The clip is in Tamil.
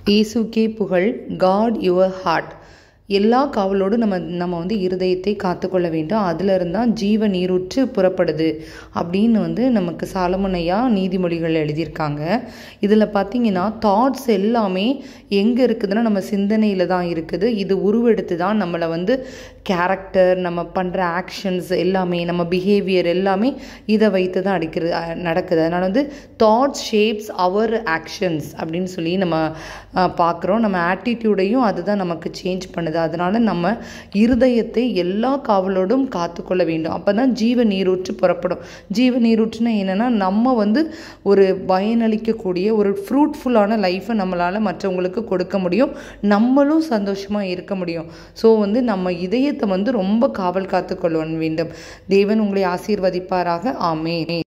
இயேசுக்கே புகழ் காட் யுவர் ஹார்ட் எல்லா காவலோடும் நம்ம நம்ம வந்து இருதயத்தை காத்துக்கொள்ள வேண்டும் அதில் இருந்தால் ஜீவ நீரூற்று புறப்படுது அப்படின்னு வந்து நமக்கு சாலமனையா நீதிமொழிகள் எழுதியிருக்காங்க இதில் பார்த்தீங்கன்னா தாட்ஸ் எல்லாமே எங்கே இருக்குதுன்னா நம்ம சிந்தனையில் தான் இருக்குது இது உருவெடுத்து தான் நம்மளை வந்து கேரக்டர் நம்ம பண்ணுற ஆக்ஷன்ஸ் எல்லாமே நம்ம பிஹேவியர் எல்லாமே இதை வைத்து தான் அடிக்கிறது அஹ், நடக்குது அதனால் வந்து தாட்ஸ் ஷேப்ஸ் அவர் ஆக்ஷன்ஸ் அப்படின்னு சொல்லி நம்ம பார்க்குறோம் நம்ம ஆட்டிடியூடையும் அதுதான் நமக்கு சேஞ்ச் பண்ணுது அதனால் நம்ம இருதயத்தை எல்லா காவலோடும் காத்துக்கொள்ள வேண்டும் அப்போ தான் ஜீவ நீரூற்று புறப்படும் ஜீவ நீரூற்றுனா என்னென்னா நம்ம வந்து ஒரு பயனளிக்கக்கூடிய ஒரு ஃப்ரூட்ஃபுல்லான லைஃப்பை நம்மளால் மற்றவங்களுக்கு கொடுக்க முடியும் நம்மளும் சந்தோஷமாக இருக்க முடியும் ஸோ வந்து நம்ம இதயத்தை வந்து ரொம்ப காவல் காத்துக்கொள்ள வேண்டும் தேவன் உங்களை ஆசீர்வதிப்பாராக ஆமே